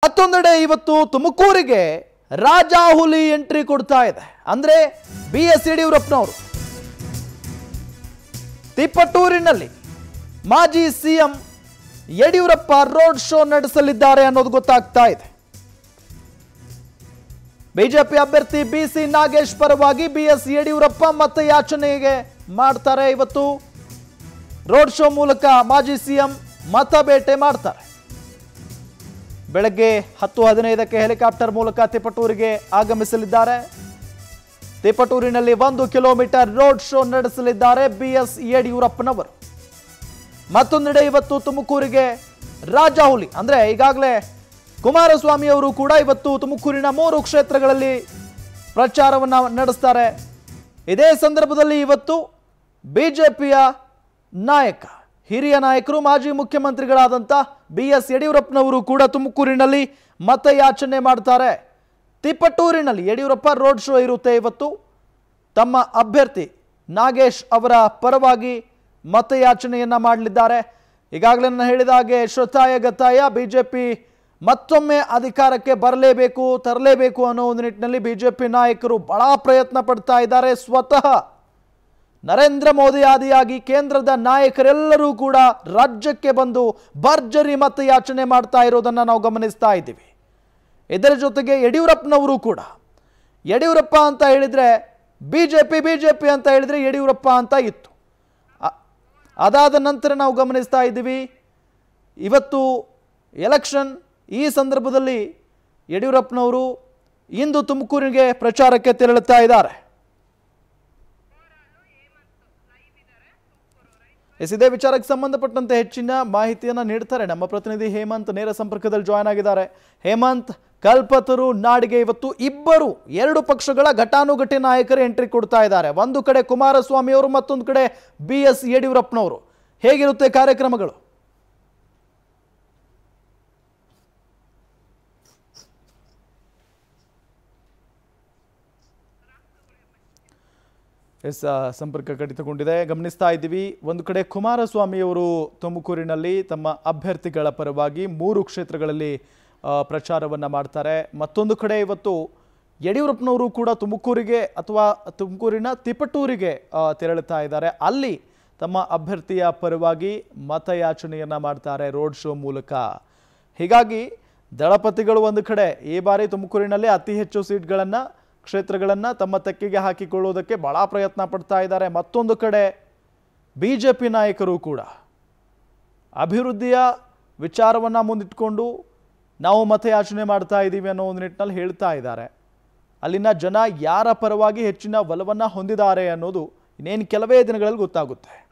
ಮತ್ತೊಂದೆಡೆ ಇವತ್ತು ತುಮಕೂರಿಗೆ ರಾಜಾಹುಲಿ ಎಂಟ್ರಿ ಕೊಡ್ತಾ ಇದೆ ಅಂದ್ರೆ ಬಿ ಎಸ್ ಯಡಿಯೂರಪ್ಪನವರು ತಿಪ್ಪಟ್ಟೂರಿನಲ್ಲಿ ಮಾಜಿ ಸಿಎಂ ಯಡಿಯೂರಪ್ಪ ರೋಡ್ ಶೋ ನಡೆಸಲಿದ್ದಾರೆ ಅನ್ನೋದು ಗೊತ್ತಾಗ್ತಾ ಇದೆ ಬಿಜೆಪಿ ಅಭ್ಯರ್ಥಿ ಬಿ ಸಿ ನಾಗೇಶ್ ಪರವಾಗಿ ಬಿ ಎಸ್ ಯಡಿಯೂರಪ್ಪ ಮತ್ತೆ ಯಾಚನೆಗೆ ಮಾಡ್ತಾರೆ ಇವತ್ತು ರೋಡ್ ಶೋ ಮೂಲಕ ಮಾಜಿ ಸಿಎಂ ಮತ ಬೇಟೆ ಮಾಡ್ತಾರೆ ಬೆಳಗ್ಗೆ ಹತ್ತು ಹದಿನೈದಕ್ಕೆ ಹೆಲಿಕಾಪ್ಟರ್ ಮೂಲಕ ತಿಪಟೂರಿಗೆ ಆಗಮಿಸಲಿದ್ದಾರೆ ತಿಪಟೂರಿನಲ್ಲಿ ಒಂದು ಕಿಲೋಮೀಟರ್ ರೋಡ್ ಶೋ ನಡೆಸಲಿದ್ದಾರೆ ಬಿ ಎಸ್ ಯಡಿಯೂರಪ್ಪನವರು ಮತ್ತೊಂದೆಡೆ ಇವತ್ತು ತುಮಕೂರಿಗೆ ರಾಜಾಹುಲಿ ಅಂದ್ರೆ ಈಗಾಗಲೇ ಕುಮಾರಸ್ವಾಮಿ ಅವರು ಕೂಡ ಇವತ್ತು ತುಮಕೂರಿನ ಮೂರು ಕ್ಷೇತ್ರಗಳಲ್ಲಿ ಪ್ರಚಾರವನ್ನ ನಡೆಸ್ತಾರೆ ಇದೇ ಸಂದರ್ಭದಲ್ಲಿ ಇವತ್ತು ಬಿಜೆಪಿಯ ನಾಯಕ ಹಿರಿಯ ನಾಯಕರು ಮಾಜಿ ಮುಖ್ಯಮಂತ್ರಿಗಳಾದಂಥ ಬಿ ಎಸ್ ಯಡಿಯೂರಪ್ಪನವರು ಕೂಡ ತುಮಕೂರಿನಲ್ಲಿ ಮತಯಾಚನೆ ಮಾಡ್ತಾರೆ ತಿಪಟೂರಿನಲ್ಲಿ ಯಡಿಯೂರಪ್ಪ ರೋಡ್ ಶೋ ಇರುತ್ತೆ ಇವತ್ತು ತಮ್ಮ ಅಭ್ಯರ್ಥಿ ನಾಗೇಶ್ ಅವರ ಪರವಾಗಿ ಮತಯಾಚನೆಯನ್ನ ಮಾಡಲಿದ್ದಾರೆ ಈಗಾಗಲೇ ನಾನು ಹೇಳಿದ ಹಾಗೆ ಶ್ರತಾಯ ಗತಾಯ ಬಿಜೆಪಿ ಮತ್ತೊಮ್ಮೆ ಅಧಿಕಾರಕ್ಕೆ ಬರಲೇಬೇಕು ತರಲೇಬೇಕು ಅನ್ನೋ ಒಂದು ನಿಟ್ಟಿನಲ್ಲಿ ಬಿಜೆಪಿ ನಾಯಕರು ಬಹಳ ಪ್ರಯತ್ನ ಪಡ್ತಾ ಇದ್ದಾರೆ ಸ್ವತಃ ನರೇಂದ್ರ ಮೋದಿ ಆದಿಯಾಗಿ ಕೇಂದ್ರದ ನಾಯಕರೆಲ್ಲರೂ ಕೂಡ ರಾಜ್ಯಕ್ಕೆ ಬಂದು ಭರ್ಜರಿ ಮತಯಾಚನೆ ಮಾಡ್ತಾ ಇರೋದನ್ನ ನಾವು ಗಮನಿಸ್ತಾ ಇದ್ದೀವಿ ಇದರ ಜೊತೆಗೆ ಯಡಿಯೂರಪ್ಪನವರು ಕೂಡ ಯಡಿಯೂರಪ್ಪ ಅಂತ ಹೇಳಿದ್ರೆ ಬಿಜೆಪಿ ಬಿಜೆಪಿ ಅಂತ ಹೇಳಿದ್ರೆ ಯಡಿಯೂರಪ್ಪ ಅಂತ ಇತ್ತು ಅ- ಅದಾದ ನಂತರ ನಾವು ಗಮನಿಸ್ತಾ ಇದ್ದೀವಿ ಇವತ್ತು ಎಲೆಕ್ಷನ್ ಈ ಸಂದರ್ಭದಲ್ಲಿ ಯಡಿಯೂರಪ್ಪನವರು ಇಂದು ತುಮಕೂರಿಗೆ ಪ್ರಚಾರಕ್ಕೆ ತೆರಳುತ್ತಾ ಇದ್ದಾರೆ ಎಸ್ ಇದೇ ವಿಚಾರಕ್ಕೆ ಸಂಬಂಧಪಟ್ಟಂತೆ ಹೆಚ್ಚಿನ ಮಾಹಿತಿಯನ್ನ ನೀಡ್ತಾರೆ ನಮ್ಮ ಪ್ರತಿನಿಧಿ ಹೇಮಂತ್ ನೇರ ಸಂಪರ್ಕದಲ್ಲಿ ಜಾಯ್ನ್ ಆಗಿದ್ದಾರೆ ಹೇಮಂತ್ ಕಲ್ಪತರು ನಾಡಿಗೆ ಇವತ್ತು ಇಬ್ಬರು ಎರಡು ಪಕ್ಷಗಳ ಘಟಾನುಘಟಿ ನಾಯಕರು ಎಂಟ್ರಿ ಕೊಡ್ತಾ ಇದ್ದಾರೆ ಒಂದು ಕಡೆ ಕುಮಾರಸ್ವಾಮಿ ಅವರು ಮತ್ತೊಂದು ಕಡೆ ಬಿ ಎಸ್ ಯಡಿಯೂರಪ್ಪನವರು ಹೇಗಿರುತ್ತೆ ಕಾರ್ಯಕ್ರಮಗಳು ಎಸ್ ಆ, ಸಂಪರ್ಕ ಕಡಿತಗೊಂಡಿದೆ ಗಮನಿಸ್ತಾ ಇದ್ದೀವಿ ಒಂದು ಕಡೆ ಕುಮಾರಸ್ವಾಮಿಯವರು ತುಮಕೂರಿನಲ್ಲಿ ತಮ್ಮ ಅಭ್ಯರ್ಥಿಗಳ ಪರವಾಗಿ ಮೂರು ಕ್ಷೇತ್ರಗಳಲ್ಲಿ ಆ, ಪ್ರಚಾರವನ್ನ ಮಾಡ್ತಾರೆ ಮತ್ತೊಂದು ಕಡೆ ಇವತ್ತು ಯಡಿಯೂರಪ್ಪನವರು ಕೂಡ ತುಮಕೂರಿಗೆ ಅಥವಾ ತುಮಕೂರಿನ ತಿಪಟೂರಿಗೆ ಆ, ತೆರಳುತ್ತಾ ಇದ್ದಾರೆ ಅಲ್ಲಿ ತಮ್ಮ ಅಭ್ಯರ್ಥಿಯ ಪರವಾಗಿ ಮತಯಾಚನೆಯನ್ನ ಮಾಡ್ತಾರೆ ರೋಡ್ ಶೋ ಮೂಲಕ ಹೀಗಾಗಿ ದಳಪತಿಗಳು ಒಂದು ಕಡೆ ಈ ಬಾರಿ ತುಮಕೂರಿನಲ್ಲಿ ಅತಿ ಹೆಚ್ಚು ಸೀಟ್ಗಳನ್ನು ಕ್ಷೇತ್ರಗಳನ್ನು ತಮ್ಮ ತೆಕ್ಕೆಗೆ ಹಾಕಿಕೊಳ್ಳುವುದಕ್ಕೆ ಬಹಳ ಪ್ರಯತ್ನ ಪಡ್ತಾ ಇದ್ದಾರೆ ಮತ್ತೊಂದು ಕಡೆ ಬಿ ಜೆ ಪಿ ನಾಯಕರು ಕೂಡ ಅಭಿವೃದ್ಧಿಯ ವಿಚಾರವನ್ನು ಮುಂದಿಟ್ಕೊಂಡು ನಾವು ಮತಯಾಚನೆ ಮಾಡ್ತಾ ಇದ್ದೀವಿ ಅನ್ನೋ ಒಂದು ನಿಟ್ಟಿನಲ್ಲಿ ಹೇಳ್ತಾ ಇದ್ದಾರೆ ಅಲ್ಲಿನ ಜನ ಯಾರ ಪರವಾಗಿ ಹೆಚ್ಚಿನ ಒಲವನ್ನು ಹೊಂದಿದ್ದಾರೆ ಅನ್ನೋದು ಇನ್ನೇನು ಕೆಲವೇ ದಿನಗಳಲ್ಲಿ ಗೊತ್ತಾಗುತ್ತೆ